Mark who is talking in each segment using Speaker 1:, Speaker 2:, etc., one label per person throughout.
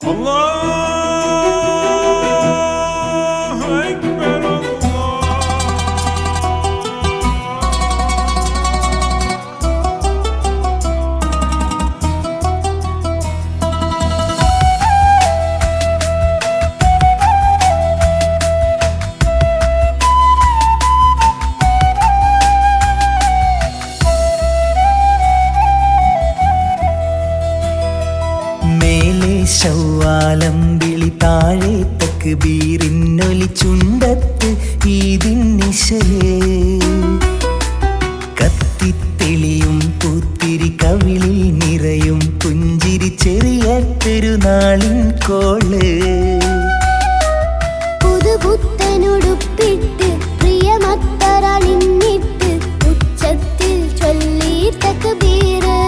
Speaker 1: الله أكبر الله
Speaker 2: മേലെ ശൗവാലം വിളി താഴെ തക്ക് ബീറിന്നൊലി ചുണ്ടത്ത് ഈതിന്നിശലേ കത്തിത്തെളിയും പൂത്തിരി കവിളിൽ നിറയും പുഞ്ചിരി ചെറിയ പെരുന്നാളിൻ കോള്
Speaker 3: പുതുപുത്തനുടുപ്പിട്ട് പ്രിയമത്തറണിന്നിട്ട് ഉച്ചത്തിൽ ചൊല്ലി തക്ബീറ്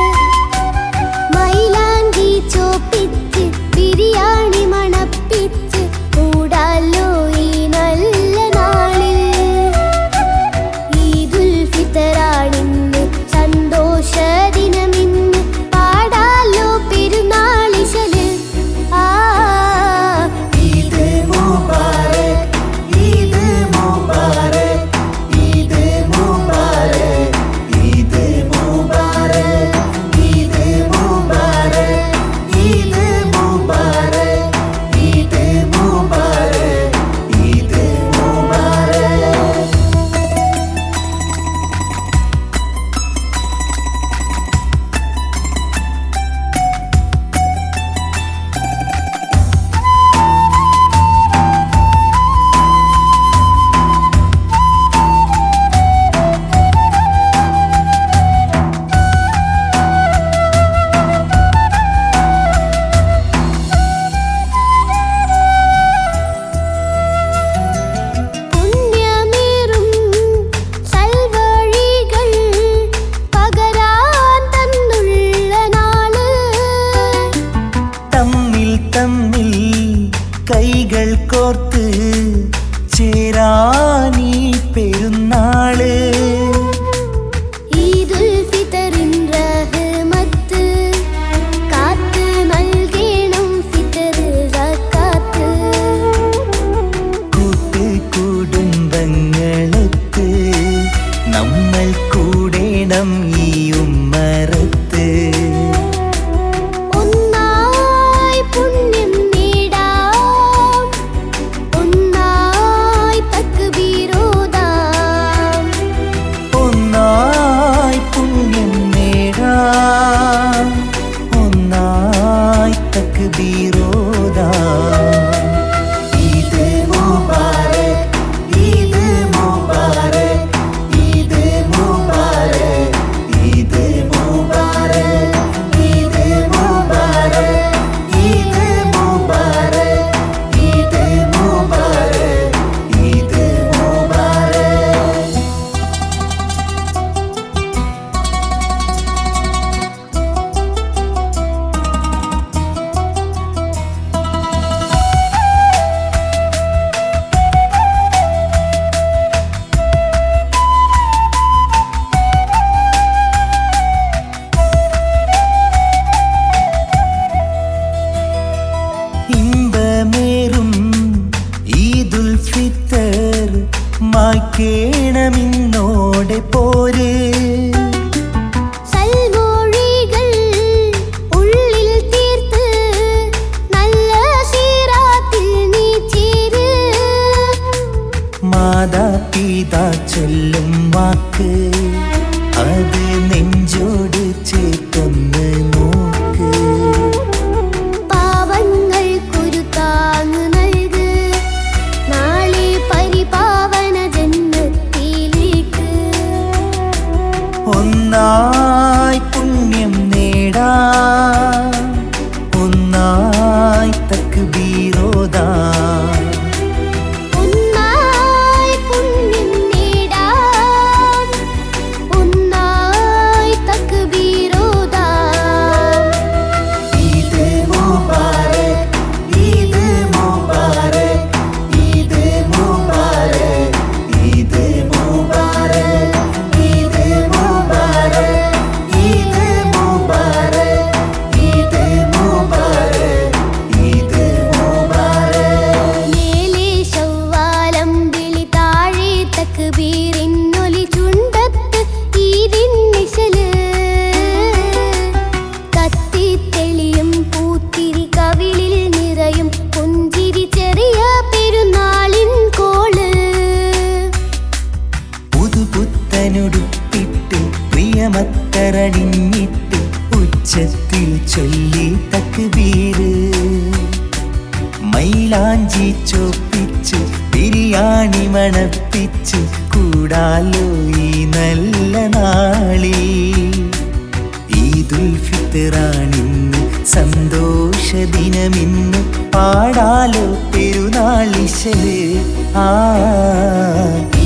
Speaker 3: മൈലാഞ്ചി ചോപ്പിച്ച് ബിരിയാണി മണപ്പിച്ച് കൂടാലോ ഈ നല്ല നാളിൽ ഈദുൽ ഫിത്തറാണിന്ന് സന്തോഷ ദിനമിന്ന് പാടാലോ പെരുന്നാളിശല് ആ
Speaker 2: ഈദ് മുബാരക് ഈദ് മുബാരക് ഈദ് മുബാരക് ഈദ് മുബാരക് ഈദ് മുബാരക് ഈദ് മുബാരക് ഈദ് മുബാരക് ഈദ് മുബാരക്
Speaker 3: പുണ്യമേറും സൽവഴികൾ പകരാൻ തന്നുള്ള നാള്
Speaker 2: തമ്മിൽ തമ്മിൽ കൈകൾ കോർത്ത് ചേരാനീ പെരുന്നാള്
Speaker 3: ഈദുൽ ഫിത്തറിൻ റഹ്മത്ത് കാത്ത് നൽകണം ഫിത്തർ സക്കാത്ത്
Speaker 2: കൂട്ട് കുടുംബങ്ങളൊത്ത് നമ്മൾ കൂടേണം ഈ ഉമ്മറത്ത്
Speaker 3: ഒന്നായി പുണ്യം നേടാം ഒന്നായി തക്ബീരോദാം
Speaker 2: ഒന്നായി പുണ്യം നേടാം ഒന്നായി തക്ബീരോദാ ഈദ് മുബാരക് ഈദ് മുബാരക് ഈദ് മുബാരക് ഈദ് മുബാരക് ഈദ് മുബാരക് ഈദ് മുബാരക് ഈദ് മുബാരക് ഈദ് മുബാരക് ഇമ്പമേറും ഈദുൽ ഫിത്തർ മാക്കേണമിന്നോടെ പോര്
Speaker 3: സൽമൊഴികൾ ഉള്ളിൽ തീർത്ത് നല്ല സീറാത്തിൽ നീ ചേര്
Speaker 2: മാതാപിതാ ചൊല്ലും വാക്ക് അത് നെഞ്ചോട് ചേർത്തൊന്ന് നോക്ക്
Speaker 3: പാവങ്ങൾക്കൊരു താങ്ങ് നൽക് നാളെ പരിപാവന ജന്മത്തിലേക്ക്
Speaker 2: ഒന്നായി പുണ്യം നേടാം ഒന്നായി തക്ബീരോദാ
Speaker 3: ഒന്നായി പുണ്യം നേടാം ഒന്നായി തക്ബീരോദാം
Speaker 2: ഈദ് മുബാരക് ഈദ് മുബാരക് ഈദ് മുബാരക് ഈദ് മുബാരക് ഈദ് മുബാരക് ഈദ് മുബാരക് ഈദ് മുബാരക് മൈലാഞ്ചി ചോപ്പിച്ചു ബിരിയാണി മണപ്പിച്ചു കൂടാലോ ഈ നല്ല നാളിൽ ഈദുൽ ഫിത്തറാണിന്ന് സന്തോഷ ദിനമിന്ന് പാടാലോ പെരുന്നാളിശല് ആ